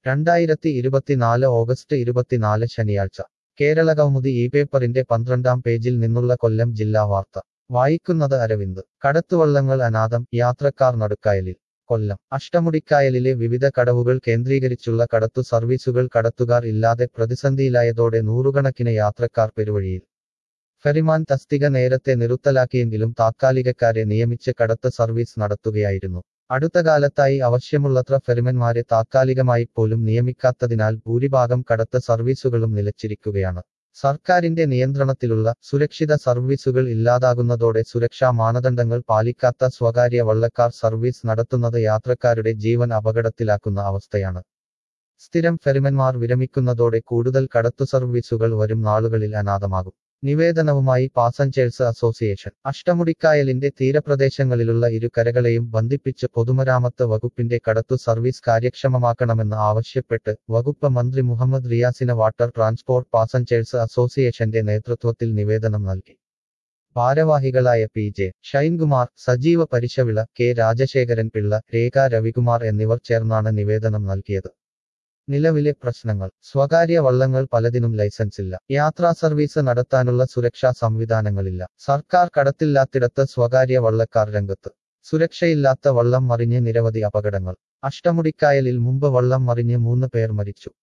രണ്ടായിരത്തി ഇരുപത്തിനാല് ഓഗസ്റ്റ് ഇരുപത്തിനാല് ശനിയാഴ്ച കേരള കൗമുദി ഈ പേപ്പറിന്റെ പന്ത്രണ്ടാം പേജിൽ നിന്നുള്ള കൊല്ലം ജില്ലാ വാർത്ത വായിക്കുന്നത് അരവിന്ദ് കടത്തുവള്ളങ്ങൾ അനാഥം യാത്രക്കാർ നടുക്കായലിൽ കൊല്ലം അഷ്ടമുടിക്കായലിലെ വിവിധ കടവുകൾ കേന്ദ്രീകരിച്ചുള്ള കടത്തു സർവീസുകൾ കടത്തുകാർ ഇല്ലാതെ പ്രതിസന്ധിയിലായതോടെ നൂറുകണക്കിന് യാത്രക്കാർ പെരുവഴിയിൽ ഫെറിമാൻ തസ്തിക നേരത്തെ നിറുത്തലാക്കിയെങ്കിലും താത്കാലികക്കാരെ നിയമിച്ച് കടത്ത് സർവീസ് നടത്തുകയായിരുന്നു അടുത്ത കാലത്തായി ആവശ്യമുള്ളത്ര ഫെറിമന്മാരെ താത്കാലികമായി പോലും നിയമിക്കാത്തതിനാൽ ഭൂരിഭാഗം കടത്ത് സർവീസുകളും നിലച്ചിരിക്കുകയാണ് സർക്കാരിന്റെ നിയന്ത്രണത്തിലുള്ള സുരക്ഷിത സർവീസുകൾ ഇല്ലാതാകുന്നതോടെ സുരക്ഷാ മാനദണ്ഡങ്ങൾ പാലിക്കാത്ത സ്വകാര്യ വള്ളക്കാർ സർവീസ് നടത്തുന്നത് യാത്രക്കാരുടെ ജീവൻ അപകടത്തിലാക്കുന്ന അവസ്ഥയാണ് സ്ഥിരം ഫെറിമന്മാർ വിരമിക്കുന്നതോടെ കൂടുതൽ കടത്തു സർവീസുകൾ വരും നാളുകളിൽ അനാഥമാകും നിവേദനവുമായി പാസഞ്ചേഴ്സ് അസോസിയേഷൻ അഷ്ടമുടിക്കായലിന്റെ തീരപ്രദേശങ്ങളിലുള്ള ഇരു കരകളെയും ബന്ധിപ്പിച്ച് പൊതുമരാമത്ത് വകുപ്പിന്റെ കടത്തു സർവീസ് കാര്യക്ഷമമാക്കണമെന്ന് ആവശ്യപ്പെട്ട് വകുപ്പ് മന്ത്രി മുഹമ്മദ് റിയാസിന് വാട്ടർ ട്രാൻസ്പോർട്ട് പാസഞ്ചേഴ്സ് അസോസിയേഷന്റെ നേതൃത്വത്തിൽ നിവേദനം നൽകി ഭാരവാഹികളായ P J Shinekumar Sajeeva Parishavila K Rajasekharan Pillai Rekha Ravikumar എന്നിവർ ചേർന്നാണ് നിവേദനം നൽകിയത് നിലവിലെ പ്രശ്നങ്ങൾ സ്വകാര്യ വള്ളങ്ങൾ പലതിനും ലൈസൻസില്ല യാത്രാ സർവീസ് നടത്താനുള്ള സുരക്ഷാ സംവിധാനങ്ങളില്ല സർക്കാർ കടത്തില്ലാത്തിടത്ത് സ്വകാര്യ വള്ളക്കാർ രംഗത്ത് സുരക്ഷയില്ലാത്ത വള്ളം മറിഞ്ഞ് നിരവധി അപകടങ്ങൾ അഷ്ടമുടിക്കായലിൽ മുമ്പ് വള്ളം മറിഞ്ഞ് മൂന്ന് പേർ മരിച്ചു